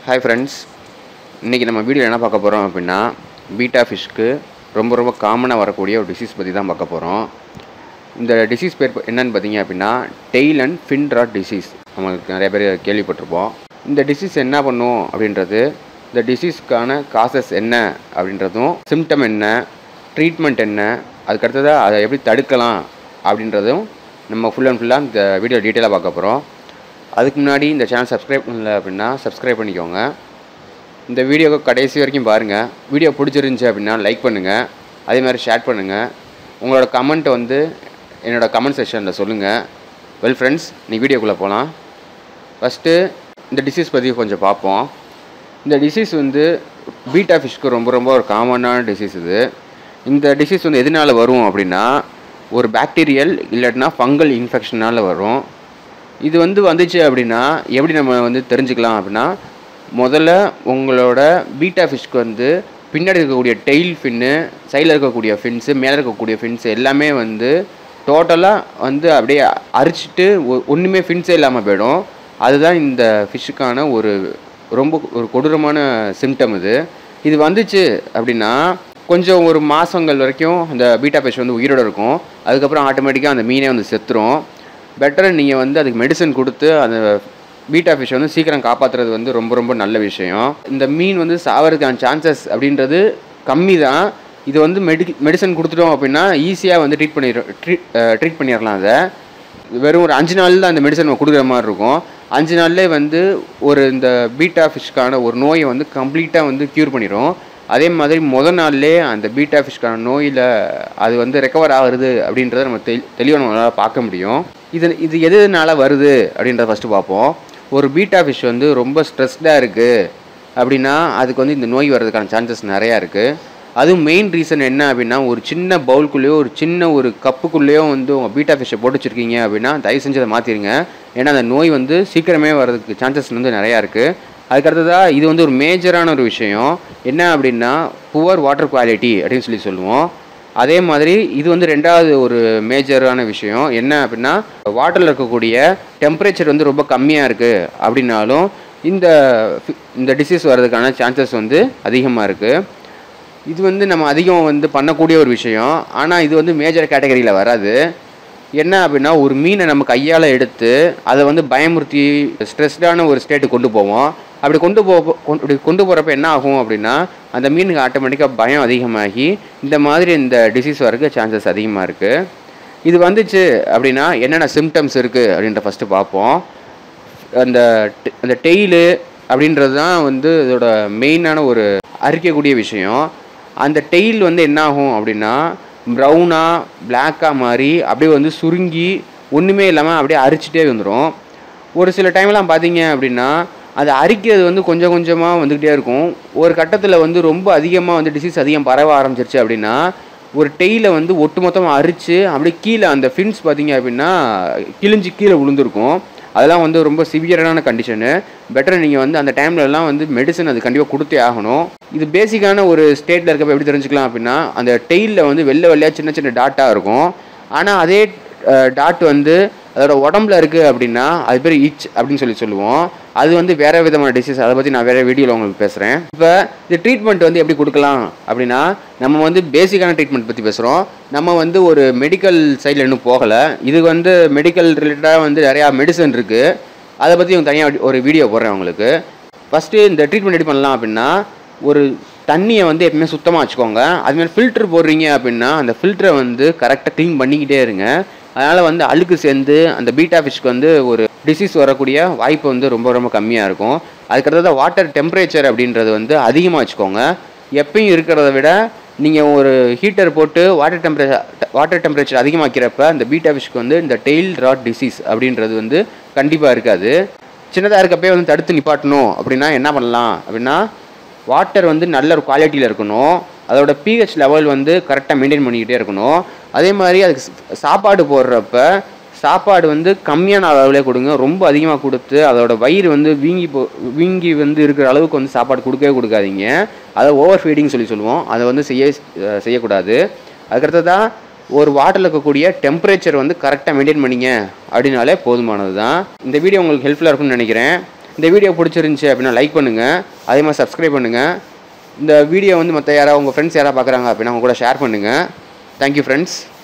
hi friends இன்றைக்கி நம்ம video என்ன பார்க்க போகிறோம் அப்படின்னா பீட்டா ஃபிஷ்க்கு ரொம்ப ரொம்ப காமனாக வரக்கூடிய ஒரு டிசீஸ் பற்றி தான் பார்க்க போகிறோம் இந்த டிசீஸ் பேர் என்னன்னு பார்த்தீங்க அப்படின்னா tail and fin rot disease நம்மளுக்கு நிறைய பேர் கேள்விப்பட்டிருப்போம் இந்த டிசீஸ் என்ன பண்ணும் அப்படின்றது இந்த டிசீஸ்க்கான காசஸ் என்ன அப்படின்றதும் சிம்டம் என்ன ட்ரீட்மெண்ட் என்ன அதுக்கடுத்ததாக அதை எப்படி தடுக்கலாம் அப்படின்றதும் நம்ம ஃபுல் அண்ட் ஃபுல்லாக இந்த வீடியோ டீட்டெயிலாக பார்க்க போகிறோம் அதுக்கு முன்னாடி இந்த சேனல் சப்ஸ்கிரைப் பண்ணல அப்படின்னா சப்ஸ்கிரைப் பண்ணிக்கோங்க இந்த வீடியோவை கடைசி வரைக்கும் பாருங்கள் வீடியோ பிடிச்சிருந்துச்சி அப்படின்னா லைக் பண்ணுங்கள் அதே மாதிரி ஷேர் பண்ணுங்கள் உங்களோட கமெண்ட்டை வந்து என்னோடய கமெண்ட் செக்ஷனில் சொல்லுங்கள் வெல் ஃப்ரெண்ட்ஸ் நீ வீடியோக்குள்ளே போகலாம் ஃபஸ்ட்டு இந்த டிசீஸ் பற்றி கொஞ்சம் பார்ப்போம் இந்த டிசீஸ் வந்து பீட்டா ஃபிஷ்க்கு ரொம்ப ரொம்ப ஒரு காமனான டிசீஸ் இது இந்த டிசீஸ் வந்து எதனால் வரும் அப்படின்னா ஒரு பாக்டீரியல் இல்லாட்டினா ஃபங்கல் இன்ஃபெக்ஷனால் வரும் இது வந்து வந்துச்சு அப்படின்னா எப்படி நம்ம வந்து தெரிஞ்சுக்கலாம் அப்படின்னா முதல்ல உங்களோட பீட்டா ஃபிஷ்க்கு வந்து பின்னாடி இருக்கக்கூடிய டெய்ல் ஃபின்னு சைடில் இருக்கக்கூடிய ஃபின்ஸு மேலே இருக்கக்கூடிய ஃபின்ஸ் எல்லாமே வந்து டோட்டலாக வந்து அப்படியே அரிச்சிட்டு ஒ- ஒன்றுமே ஃபின்ஸே இல்லாமல் போயிடும் அதுதான் இந்த ஃபிஷ்ஷுக்கான ஒரு ரொம்ப ஒரு கொடூரமான சிம்டம் இது இது வந்துச்சு அப்படின்னா கொஞ்சம் ஒரு மாதங்கள் வரைக்கும் அந்த பீட்டா ஃபிஷ் வந்து உயிரோட இருக்கும் அதுக்கப்புறம் ஆட்டோமேட்டிக்காக அந்த மீனே வந்து செத்துரும் பெட்டர் நீங்கள் வந்து அதுக்கு மெடிசன் கொடுத்து அந்த பீட்டா ஃபிஷ் வந்து சீக்கிரம் காப்பாற்றுறது வந்து ரொம்ப ரொம்ப நல்ல விஷயம் இந்த மீன் வந்து சாவறதுக்கான சான்சஸ் அப்படின்றது கம்மி தான் இது வந்து மெடி மெடிசன் கொடுத்துட்டோம் அப்படின்னா ஈஸியாக வந்து ட்ரீட் பண்ணிடு ட்ரீட் ட்ரீட் பண்ணிடலாம் அதை வெறும் ஒரு அஞ்சு நாள் தான் அந்த மெடிசன் நம்ம கொடுக்குற மாதிரி இருக்கும் அஞ்சு நாள்லேயே வந்து ஒரு இந்த பீட்டா ஃபிஷ்க்கான ஒரு நோயை வந்து கம்ப்ளீட்டாக வந்து க்யூர் பண்ணிடும் அதே மாதிரி முதல் நாள்லேயே அந்த பீட்டா ஃபிஷ்க்கான நோயில் அது வந்து ரெக்கவர் ஆகுறது அப்படின்றத நம்ம தெளி தெளிவாக நம்மளால் பார்க்க முடியும் இது இது எதுனால வருது அப்படின்றத ஃபஸ்ட்டு பார்ப்போம் ஒரு பீட்டா ஃபிஷ் வந்து ரொம்ப ஸ்ட்ரெஸ்டாக இருக்குது அப்படின்னா அதுக்கு வந்து இந்த நோய் வர்றதுக்கான சான்சஸ் நிறையா இருக்குது அதுவும் மெயின் ரீசன் என்ன அப்படின்னா ஒரு சின்ன பவுல்குள்ளேயோ ஒரு சின்ன ஒரு கப்புக்குள்ளேயோ வந்து உங்கள் பீட்டா ஃபிஷ்ஷை போட்டு வச்சிருக்கீங்க அப்படின்னா தயவு செஞ்சு அதை மாற்றிடுங்க ஏன்னா அந்த நோய் வந்து சீக்கிரமே வர்றதுக்கு சான்சஸ் வந்து நிறையா இருக்குது அதுக்கடுத்ததாக இது வந்து ஒரு மேஜரான ஒரு விஷயம் என்ன அப்படின்னா புவர் வாட்டர் குவாலிட்டி அப்படின்னு சொல்லி சொல்லுவோம் அதே மாதிரி இது வந்து ரெண்டாவது ஒரு மேஜரான விஷயம் என்ன அப்படின்னா வாட்டரில் இருக்கக்கூடிய டெம்பரேச்சர் வந்து ரொம்ப கம்மியாக இருக்குது அப்படின்னாலும் இந்த fi- இந்த டிசீஸ் வர்றதுக்கான சான்சஸ் வந்து அதிகமாக இருக்குது இது வந்து நம்ம அதிகம் வந்து பண்ணக்கூடிய ஒரு விஷயம் ஆனால் இது வந்து மேஜர் கேட்டகரியில் வராது என்ன அப்படின்னா ஒரு மீனை நம்ம கையால் எடுத்து அதை வந்து பயமுறுத்தி ஸ்ட்ரெஸ்டான ஒரு ஸ்டேட்டுக்கு கொண்டு போவோம் அப்படி கொண்டு போ கொண்டு- அப்படி கொண்டு போகிறப்ப என்ன ஆகும் அப்படின்னா அந்த மீனுக்கு ஆட்டோமேட்டிக்காக பயம் அதிகமாகி இந்த மாதிரி இந்த டிசீஸ் வரக்கு சான்சஸ் அதிகமாக இருக்குது இது வந்துச்சு அப்படின்னா என்னென்ன சிம்டம்ஸ் இருக்குது அப்படின்ற ஃபஸ்ட்டு பார்ப்போம் அந்த டெ- அந்த டெய்லு அப்படின்றது தான் வந்து இதோட மெயினான ஒரு அரிக்கக்கூடிய விஷயம் அந்த டெய்ல் வந்து என்ன ஆகும் அப்படின்னா ப்ரௌனாக பிளாக்காக மாறி அப்படியே வந்து சுருங்கி ஒன்றுமே இல்லாமல் அப்படியே அரிச்சிட்டே வந்துடும் ஒரு சில டைம்லாம் பார்த்தீங்க அப்படின்னா அது அரிக்கிறது வந்து கொஞ்சம் கொஞ்சமாக வந்துக்கிட்டே இருக்கும் ஒரு கட்டத்தில் வந்து ரொம்ப அதிகமாக வந்து டிசீஸ் அதிகம் பரவ ஆரம்பிச்சிருச்சு அப்படின்னா ஒரு டெய்லை வந்து ஒட்டுமொத்தமாக அரிச்சு அப்படியே கீழே அந்த ஃபின்ஸ் பார்த்தீங்க அப்படின்னா கிழிஞ்சு கீழே விழுந்திருக்கும் அதெல்லாம் வந்து ரொம்ப சிவியரான கண்டிஷனு பெட்டர் நீங்கள் வந்து அந்த டைம்லலாம் வந்து மெடிசன் அது கண்டிப்பாக கொடுத்தே ஆகணும் இது பேசிக்கான ஒரு ஸ்டேட்டில் இருக்கப்ப எப்படி தெரிஞ்சுக்கலாம் அப்படின்னா அந்த டெய்லில் வந்து வெள்ளை வெள்ளையாக சின்ன சின்ன டாட்டாக இருக்கும் ஆனால் அதே டாட் வந்து அதோட உடம்புல இருக்குது அப்படின்னா அது பேர் இச் அப்படின்னு சொல்லி சொல்லுவோம் அது வந்து வேற விதமான டிசீஸ் அதை பற்றி நான் வேற வீடியோவில் உங்களுக்கு பேசுகிறேன் இப்போ இது ட்ரீட்மெண்ட் வந்து எப்படி கொடுக்கலாம் அப்படின்னா நம்ம வந்து பேசிக்கான ட்ரீட்மெண்ட் பற்றி பேசுகிறோம் நம்ம வந்து ஒரு மெடிக்கல் சைடில் இன்னும் போகலை இது வந்து மெடிக்கல் ரிலேட்டடாக வந்து நிறையா மெடிசன் இருக்குது அதை பற்றி தனியாக ஒரு வீடியோ போடுறேன் உங்களுக்கு ஃபஸ்ட்டு இந்த ட்ரீட்மெண்ட் எப்படி பண்ணலாம் அப்படின்னா ஒரு தண்ணியை வந்து எப்பவுமே சுத்தமாக வச்சுக்கோங்க அதுமாதிரி ஃபில்டர் போடுறீங்க அப்படின்னா அந்த ஃபில்டரை வந்து கரெக்டாக க்ளீன் பண்ணிக்கிட்டே இருங்க அதனால் வந்து அழுக்கு சேர்ந்து அந்த பீட்டா ஃபிஷ்க்கு வந்து ஒரு டிசீஸ் வரக்கூடிய வாய்ப்பு வந்து ரொம்ப ரொம்ப கம்மியாக இருக்கும் அதுக்கடுத்தது வாட்டர் டெம்பரேச்சர் அப்படின்றது வந்து அதிகமாக வச்சுக்கோங்க எப்பயும் இருக்கிறத விட நீங்கள் ஒரு ஹீட்டர் போட்டு வாட்டர் டெம்பரேச்சர் வாட்டர் டெம்பரேச்சர் அதிகமாக்கிறப்ப அந்த பீட்டா ஃபிஷ்க்கு வந்து இந்த டெய்ல் ராட் டிசீஸ் அப்படின்றது வந்து கண்டிப்பாக இருக்காது சின்னதாக இருக்கப்பே வந்து தடுத்து நிப்பாட்டணும் அப்படின்னா என்ன பண்ணலாம் அப்படின்னா வாட்டர் வந்து நல்ல ஒரு குவாலிட்டியில் இருக்கணும் அதோட பிஹெச் லெவல் வந்து கரெக்டாக மெயின்டைன் பண்ணிக்கிட்டே இருக்கணும் அதே மாதிரி அதுக்கு ச- சாப்பாடு போடுறப்ப சாப்பாடு வந்து கம்மியான அளவுலே கொடுங்க ரொம்ப அதிகமாக கொடுத்து அதோட வயிறு வந்து வீங்கி போ வீங்கி வந்து இருக்கிற அளவுக்கு வந்து சாப்பாடு கொடுக்கவே கொடுக்காதீங்க அதை ஓவர் ஃபீடிங் சொல்லி சொல்லுவோம் அதை வந்து செய்ய அஹ் செய்யக்கூடாது அதுக்கடுத்ததாக ஒரு வாட்டரில் இருக்கக்கூடிய டெம்பரேச்சர் வந்து கரெக்டாக மெயின்டைன் பண்ணிங்க அப்படின்னாலே போதுமானது தான் இந்த வீடியோ உங்களுக்கு ஹெல்ப்ஃபுல்லாக இருக்கும்னு நினைக்கிறேன் இந்த வீடியோ பிடிச்சிருந்துச்சி அப்படின்னா லைக் பண்ணுங்கள் அதே மாதிரி சப்ஸ்கிரைப் பண்ணுங்கள் இந்த வீடியோ வந்து மற்ற யாராவது உங்கள் ஃப்ரெண்ட்ஸ் யாராவது பார்க்குறாங்க அப்படின்னா அவங்க கூட ஷேர் பண்ணுங்கள் தேங்க்யூ ஃப்ரெண்ட்ஸ்